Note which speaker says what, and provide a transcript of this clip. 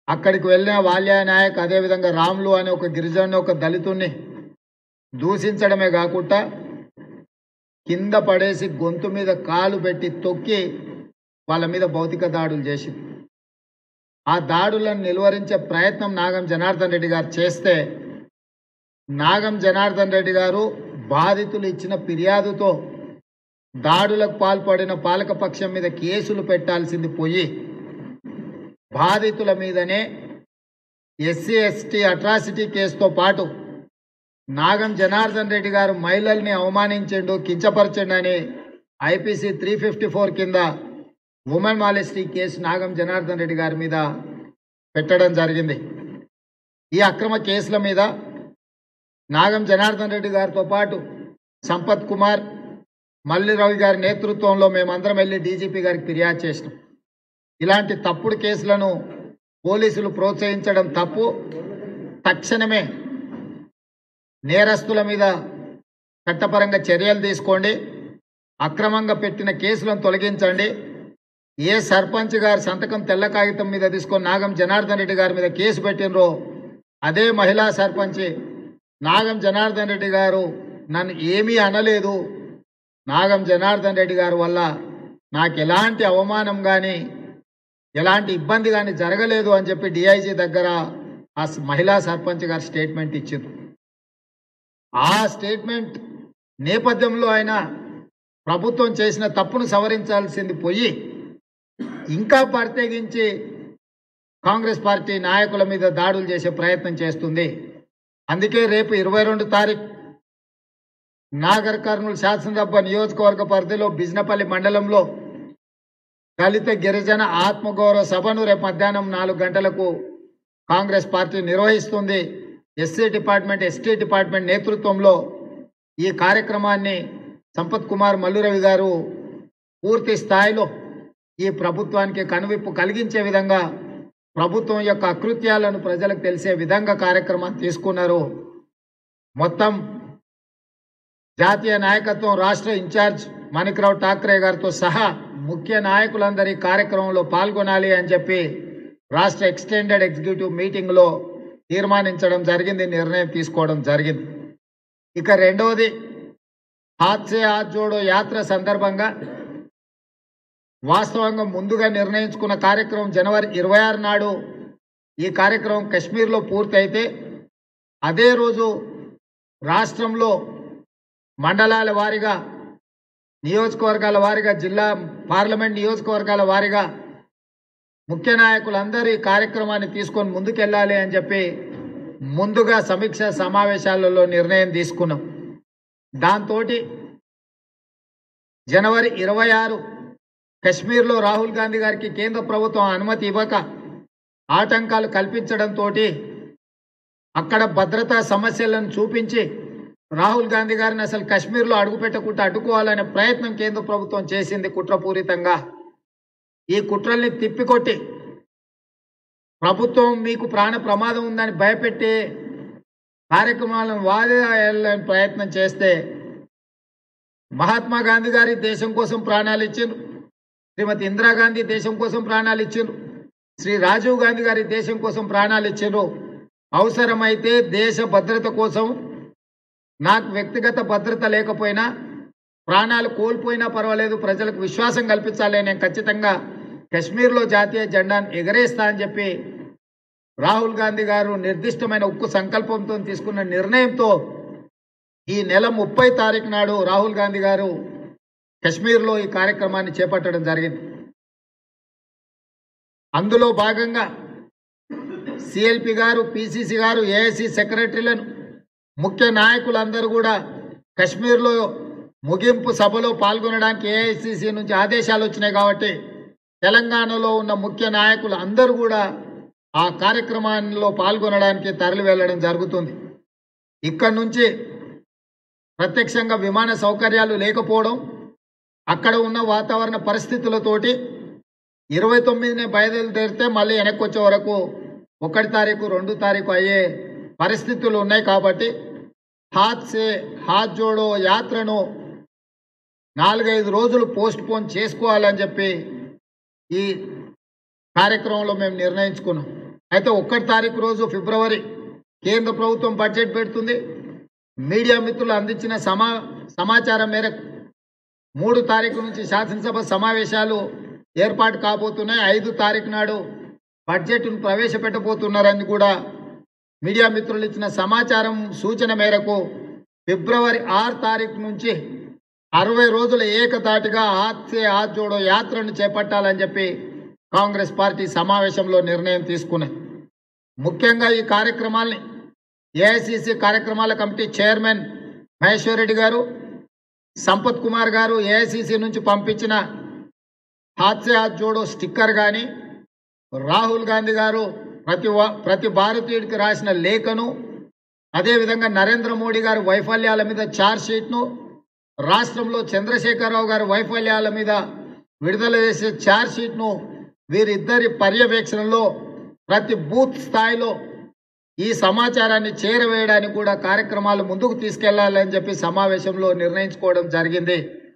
Speaker 1: అక్కడికి వెళ్ళిన వాల్యా నాయక్ అదేవిధంగా రాములు అనే ఒక గిరిజను ఒక దళితుణ్ణి దూషించడమే కాకుండా కింద పడేసి గొంతు మీద కాలు పెట్టి తొక్కి వాళ్ళ మీద భౌతిక దాడులు చేసింది ఆ దాడులను నిలువరించే ప్రయత్నం నాగం జనార్దన్ రెడ్డి గారు చేస్తే నాగం జనార్దన్ రెడ్డి గారు బాధితులు ఇచ్చిన ఫిర్యాదుతో దాడులకు పాల్పడిన పాలకపక్షం మీద కేసులు పెట్టాల్సింది పోయి బాధితుల మీదనే ఎస్సీ ఎస్టీ అట్రాసిటీ కేసుతో పాటు నాగం జనార్దన్ రెడ్డి గారు మహిళల్ని అవమానించిండు కించపరచండు అని ఐపీసీ త్రీ ఫిఫ్టీ ఫోర్ కింద women modesty case Nagam Janardhan Reddy గారి మీద పెట్టడం జరిగింది ఈ అక్రమ కేసుల మీద నాగం జనార్దన్ రెడ్డి గారితో పాటు సంపత్ కుమార్ మల్లి రవి గారి నేతృత్వంలో మేమందరం వెళ్ళి డీజీపీ గారికి ఫిర్యాదు చేసినాం ఇలాంటి తప్పుడు కేసులను పోలీసులు ప్రోత్సహించడం తప్పు తక్షణమే నేరస్తుల మీద చట్టపరంగా చర్యలు తీసుకోండి అక్రమంగా పెట్టిన కేసులను తొలగించండి ఏ సర్పంచ్ గారి సంతకం తెల్ల కాగితం మీద తీసుకొని నాగం జనార్దన్ రెడ్డి గారి మీద కేసు పెట్టినరో అదే మహిళా సర్పంచ్ నాగం జనార్దన్ రెడ్డి గారు నన్ను ఏమీ అనలేదు నాగం జనార్దన్ రెడ్డి గారి వల్ల నాకు ఎలాంటి అవమానం కానీ ఎలాంటి ఇబ్బంది కానీ జరగలేదు అని చెప్పి డిఐజీ దగ్గర ఆ స్- మహిళా సర్పంచ్ గారు స్టేట్మెంట్ ఇచ్చింది ఆ స్టేట్మెంట్ నేపథ్యంలో ఆయన ప్రభుత్వం చేసిన తప్పును సవరించాల్సింది పోయి ఇంకా ప్రత్యేకించి కాంగ్రెస్ పార్టీ నాయకుల మీద దాడులు చేసే ప్రయత్నం చేస్తుంది అందుకే రేపు ఇరవై రెండు తారీఖు నాగర్ కర్నూలు శాసనసభ నియోజకవర్గ పరిధిలో బిజినపల్లి మండలంలో దళిత గిరిజన ఆత్మగౌరవ సభను రేపు మధ్యాహ్నం నాలుగు గంటలకు కాంగ్రెస్ పార్టీ నిర్వహిస్తుంది ఎస్సీ డిపార్ట్మెంట్ ఎస్టీ డిపార్ట్మెంట్ నేతృత్వంలో ఈ కార్యక్రమాన్ని సంపత్ కుమార్ మల్లురవి గారు పూర్తి స్థాయిలో ఈ ప్రభుత్వానికి కనువిప్పు కలిగించే విధంగా ప్రభుత్వం యొక్క అకృత్యాలను ప్రజలకు తెలిసే విధంగా కార్యక్రమాన్ని తీసుకున్నారు మొత్తం జాతీయ నాయకత్వం రాష్ట్ర ఇన్ఛార్జ్ మాణిక్రావు ఠాక్రే గారితో సహా ముఖ్య నాయకులందరి కార్యక్రమంలో పాల్గొనాలి అని చెప్పి రాష్ట్ర ఎక్స్టెండెడ్ ఎగ్జిక్యూటివ్ మీటింగ్లో తీర్మానించడం జరిగింది నిర్ణయం తీసుకోవడం జరిగింది ఇక రెండవది హాత్సే హాత్ జోడో యాత్ర సందర్భంగా వాస్తవంగా ముందుగా నిర్ణయించుకున్న కార్యక్రమం జనవరి ఇరవై ఆరు నాడు ఈ కార్యక్రమం కశ్మీర్లో పూర్తయితే అదే రోజు రాష్ట్రంలో మండలాల వారీగా నియోజకవర్గాల వారీగా జిల్లా పార్లమెంట్ నియోజకవర్గాల వారీగా ముఖ్య నాయకులందరూ ఈ కార్యక్రమాన్ని తీసుకొని ముందుకెళ్ళాలి అని చెప్పి ముందుగా సమీక్ష సమావేశాలలో నిర్ణయం తీసుకున్నాం దాంతో జనవరి ఇరవై ఆరు కశ్మీర్లో రాహుల్ గాంధీ గారికి కేంద్ర ప్రభుత్వం అనుమతి ఇవ్వక ఆటంకాలు కల్పించడంతో అక్కడ భద్రతా సమస్యలను చూపించి రాహుల్ గాంధీ గారిని అసలు కశ్మీర్లో అడుగుపెట్టకుండా అడ్డుకోవాలనే ప్రయత్నం కేంద్ర ప్రభుత్వం చేసింది కుట్రపూరితంగా ఈ కుట్రల్ని తిప్పికొట్టి ప్రభుత్వం మీకు ప్రాణ ప్రమాదం ఉందని భయపెట్టి కార్యక్రమాలను వాదేయాలని ప్రయత్నం చేస్తే మహాత్మా గాంధీ గారి దేశం కోసం ప్రాణాలు ఇచ్చిండ్రు శ్రీమతి ఇందిరాగాంధీ దేశం కోసం ప్రాణాలు ఇచ్చిండ్రు శ్రీ రాజీవ్ గాంధీ గారి దేశం కోసం ప్రాణాలు ఇచ్చిండ్రు అవసరమైతే దేశ భద్రత కోసం నాకు వ్యక్తిగత భద్రత లేకపోయినా ప్రాణాలు కోల్పోయినా పర్వాలేదు ప్రజలకు విశ్వాసం కల్పించాలి నేను ఖచ్చితంగా కశ్మీర్లో జాతీయ జెండాను ఎగరేస్తా అని చెప్పి రాహుల్ గాంధీ గారు నిర్దిష్టమైన ఉక్కు సంకల్పంతో తీసుకున్న నిర్ణయంతో ఈ నెల ముప్పై తారీఖు నాడు రాహుల్ గాంధీ గారు కశ్మీర్లో ఈ కార్యక్రమాన్ని చేపట్టడం జరిగింది అందులో భాగంగా సిఎల్పి గారు పిసిసి గారు ఏఐసి సెక్రటరీలను ముఖ్య నాయకులందరూ కూడా కశ్మీర్లో ముగింపు సభలో పాల్గొనడానికి ఏఐసిసి నుంచి ఆదేశాలు వచ్చినాయి కాబట్టి తెలంగాణలో ఉన్న ముఖ్య నాయకులు అందరూ కూడా ఆ కార్యక్రమాల్లో పాల్గొనడానికి తరలి వెళ్ళడం జరుగుతుంది ఇక్కడి నుంచి ప్రత్యక్షంగా విమాన సౌకర్యాలు లేకపోవడం అక్కడ ఉన్న వాతావరణ పరిస్థితులతోటి ఇరవై తొమ్మిదినే బయలుదేరితే మళ్ళీ వెనక్కి వచ్చే వరకు ఒకటి తారీఖు రెండు తారీఖు అయ్యే పరిస్థితులు ఉన్నాయి కాబట్టి హాత్ సే హాత్ జోడో యాత్రను నాలుగైదు రోజులు పోస్ట్ పోన్ చేసుకోవాలని చెప్పి ఈ కార్యక్రమంలో మేము నిర్ణయించుకున్నాం అయితే ఒక్కటి తారీఖు రోజు ఫిబ్రవరి కేంద్ర ప్రభుత్వం బడ్జెట్ పెడుతుంది మీడియా మిత్రులు అందించిన సమా సమాచారం మేరకు మూడు తారీఖు నుంచి శాసనసభ సమావేశాలు ఏర్పాటు కాబోతున్నాయి ఐదు తారీఖు నాడు బడ్జెట్ను ప్రవేశపెట్టబోతున్నారని కూడా మీడియా మిత్రులు ఇచ్చిన సమాచారం సూచన మేరకు ఫిబ్రవరి ఆరు తారీఖు నుంచి అరవై రోజుల ఏకతాటిగా హాత్ సే హాత్ జోడో యాత్రను చేపట్టాలని చెప్పి కాంగ్రెస్ పార్టీ సమావేశంలో నిర్ణయం తీసుకున్నది ముఖ్యంగా ఈ కార్యక్రమాల్ని ఏఐసిసి కార్యక్రమాల కమిటీ చైర్మన్ మహేశ్వర్ రెడ్డి గారు సంపత్ కుమార్ గారు ఏఐసిసి నుంచి పంపించిన హాత్ సే హాత్ జోడో స్టిక్కర్ కానీ రాహుల్ గాంధీ గారు ప్రతి వా- ప్రతి భారతీయుడికి రాసిన లేఖను అదేవిధంగా నరేంద్ర మోడీ గారి వైఫల్యాల మీద ఛార్జ్ షీట్ను రాష్ట్రంలో చంద్రశేఖరరావు గారి వైఫల్యాల మీద విడుదల చేసే ఛార్జ్ షీట్ను వీరిద్దరి పర్యవేక్షణలో ప్రతి బూత్ స్థాయిలో ఈ సమాచారాన్ని చేరవేయడానికి కూడా కార్యక్రమాలు ముందుకు తీసుకెళ్లాలని చెప్పి సమావేశంలో నిర్ణయించుకోవడం జరిగింది